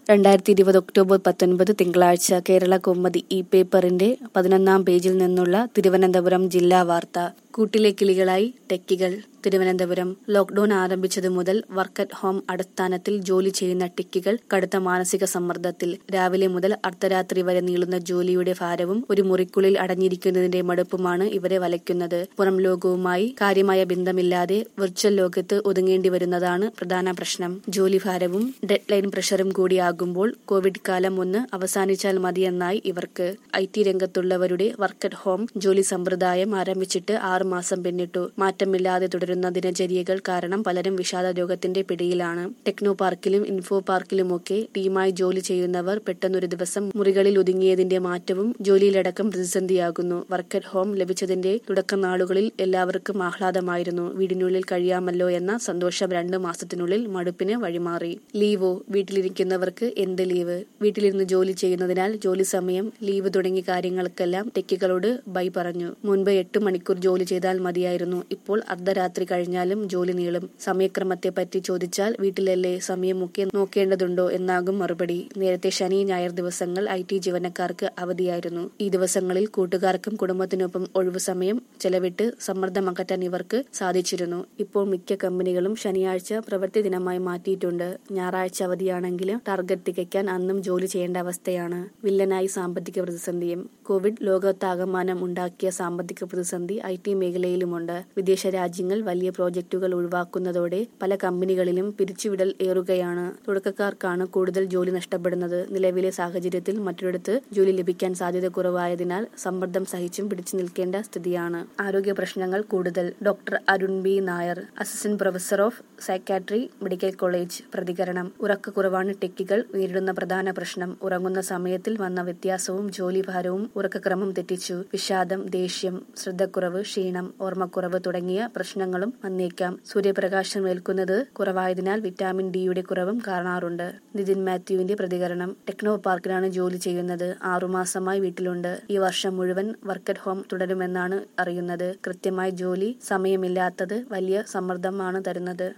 രണ്ടായിരത്തി ഇരുപത് ഒക്ടോബർ പത്തൊൻപത് തിങ്കളാഴ്ച കേരള കൗമുദി ഈ പേപ്പറിന്റെ പതിനൊന്നാം പേജിൽ നിന്നുള്ള തിരുവനന്തപുരം ജില്ലാ വാർത്ത കൂട്ടിലെ കിളികളായി ടെക്കികൾ തിരുവനന്തപുരം ലോക്ഡൌൺ ആരംഭിച്ചതു മുതൽ വർക്ക് അറ്റ് ഹോം അടിസ്ഥാനത്തിൽ ജോലി ചെയ്യുന്ന ടെക്കികൾ കടുത്ത മാനസിക സമ്മർദ്ദത്തിൽ രാവിലെ മുതൽ അർദ്ധരാത്രി വരെ നീളുന്ന ജോലിയുടെ ഭാരവും ഒരു മുറിക്കുള്ളിൽ അടഞ്ഞിരിക്കുന്നതിന്റെ മടുപ്പുമാണ് ഇവരെ വലയ്ക്കുന്നത് പുറം ലോകവുമായി കാര്യമായ ബന്ധമില്ലാതെ വിർച്വൽ ലോകത്ത് ഒതുങ്ങേണ്ടി വരുന്നതാണ് പ്രധാന പ്രശ്നം ജോലിഭാരവും ഡെഡ് ലൈൻ പ്രഷറും കൂടിയാകുമ്പോൾ കോവിഡ് കാലം ഒന്ന് അവസാനിച്ചാൽ മതിയെന്നായി ഇവർക്ക് ഐ ടി രംഗത്തുള്ളവരുടെ വർക്ക് അറ്റ് ഹോം ജോലി സമ്പ്രദായം ആരംഭിച്ചിട്ട് ആറ് മാസം പിന്നിട്ടു മാറ്റമില്ലാതെ തുടരുന്ന ദിനചര്യകൾ കാരണം പലരും വിഷാദ രോഗത്തിന്റെ പിടിയിലാണ് ടെക്നോ പാർക്കിലും ഇൻഫോ പാർക്കിലുമൊക്കെ ടീമായി ജോലി ചെയ്യുന്നവർ പെട്ടെന്നൊരു ദിവസം മുറികളിൽ ഒതുങ്ങിയതിന്റെ മാറ്റവും ജോലിയിലടക്കം പ്രതിസന്ധിയാകുന്നു വർക്ക് അറ്റ് ഹോം ലഭിച്ചതിന്റെ തുടക്ക നാളുകളിൽ എല്ലാവർക്കും ആഹ്ലാദമായിരുന്നു വീടിനുള്ളിൽ കഴിയാമല്ലോ എന്ന സന്തോഷം രണ്ടു മാസത്തിനുള്ളിൽ മടുപ്പിന് വഴിമാറി ലീവോ വീട്ടിലിരിക്കുന്നവർക്ക് എന്ത് ലീവ് വീട്ടിലിരുന്ന് ജോലി ചെയ്യുന്നതിനാൽ ജോലി സമയം ലീവ് തുടങ്ങിയ കാര്യങ്ങൾക്കെല്ലാം ടെക്കുകളോട് ബൈ പറഞ്ഞു മുൻപ് എട്ട് മണിക്കൂർ ജോലി ചെയ്താൽ മതിയായിരുന്നു ഇപ്പോൾ അർദ്ധരാത്രി കഴിഞ്ഞാലും ജോലി നീളും സമയക്രമത്തെ പറ്റി ചോദിച്ചാൽ വീട്ടിലല്ലേ സമയമൊക്കെ നോക്കേണ്ടതുണ്ടോ എന്നാകും മറുപടി നേരത്തെ ശനി ഞായർ ദിവസങ്ങൾ ഐ ടി ജീവനക്കാർക്ക് അവധിയായിരുന്നു ഈ ദിവസങ്ങളിൽ കൂട്ടുകാർക്കും കുടുംബത്തിനൊപ്പം ഒഴിവു സമയം ചെലവിട്ട് സമ്മർദ്ദമകറ്റാൻ ഇവർക്ക് സാധിച്ചിരുന്നു ഇപ്പോൾ മിക്ക കമ്പനികളും ശനിയാഴ്ച പ്രവൃത്തി ദിനമായി മാറ്റിയിട്ടുണ്ട് ഞായറാഴ്ച അവധിയാണെങ്കിലും ടാർഗറ്റ് തികയ്ക്കാൻ അന്നും ജോലി ചെയ്യേണ്ട അവസ്ഥയാണ് വില്ലനായി സാമ്പത്തിക പ്രതിസന്ധിയും കോവിഡ് ലോകത്താകമാനം ഉണ്ടാക്കിയ സാമ്പത്തിക പ്രതിസന്ധി ഐ ടി മേഖലയിലുമുണ്ട് വിദേശ രാജ്യങ്ങൾ വലിയ പ്രോജക്റ്റുകൾ ഒഴിവാക്കുന്നതോടെ പല കമ്പനികളിലും പിരിച്ചുവിടൽ ഏറുകയാണ് തുടക്കക്കാർക്കാണ് കൂടുതൽ ജോലി നഷ്ടപ്പെടുന്നത് നിലവിലെ സാഹചര്യത്തിൽ മറ്റൊരിടത്ത് ജോലി ലഭിക്കാൻ സാധ്യത കുറവായതിനാൽ സമ്മർദ്ദം സഹിച്ചും പിടിച്ചു നിൽക്കേണ്ട സ്ഥിതിയാണ് ആരോഗ്യ പ്രശ്നങ്ങൾ കൂടുതൽ doctor Arun B Nair assistant professor of psychiatry medical college പ്രതികരണം ഉറക്കക്കുറവാണ് ടെക്കികൾ നേരിടുന്ന പ്രധാന പ്രശ്നം ഉറങ്ങുന്ന സമയത്തിൽ വന്ന വ്യത്യാസവും ജോലിഭാരവും ഉറക്കക്രമം തെറ്റിച്ചു വിഷാദം ദേഷ്യം ശ്രദ്ധക്കുറവ് ക്ഷീണം ഓർമ്മക്കുറവ് തുടങ്ങിയ പ്രശ്നങ്ങളും വന്നേക്കാം സൂര്യപ്രകാശം ഏൽക്കുന്നത് കുറവായതിനാൽ വിറ്റാമിൻ ഡിയുടെ കുറവും കാണാറുണ്ട് നിതിൻ മാത്യുവിന്റെ പ്രതികരണം ടെക്നോ പാർക്കിലാണ് ജോലി ചെയ്യുന്നത് ആറുമാസമായി വീട്ടിലുണ്ട് ഈ വർഷം മുഴുവൻ വർക്ക് അറ്റ് ഹോം തുടരുമെന്നാണ് അറിയുന്നത് കൃത്യമായി ജോലി സമയമില്ലാത്തത് വലിയ സമ്മർദ്ദമാണ് തരുന്നത്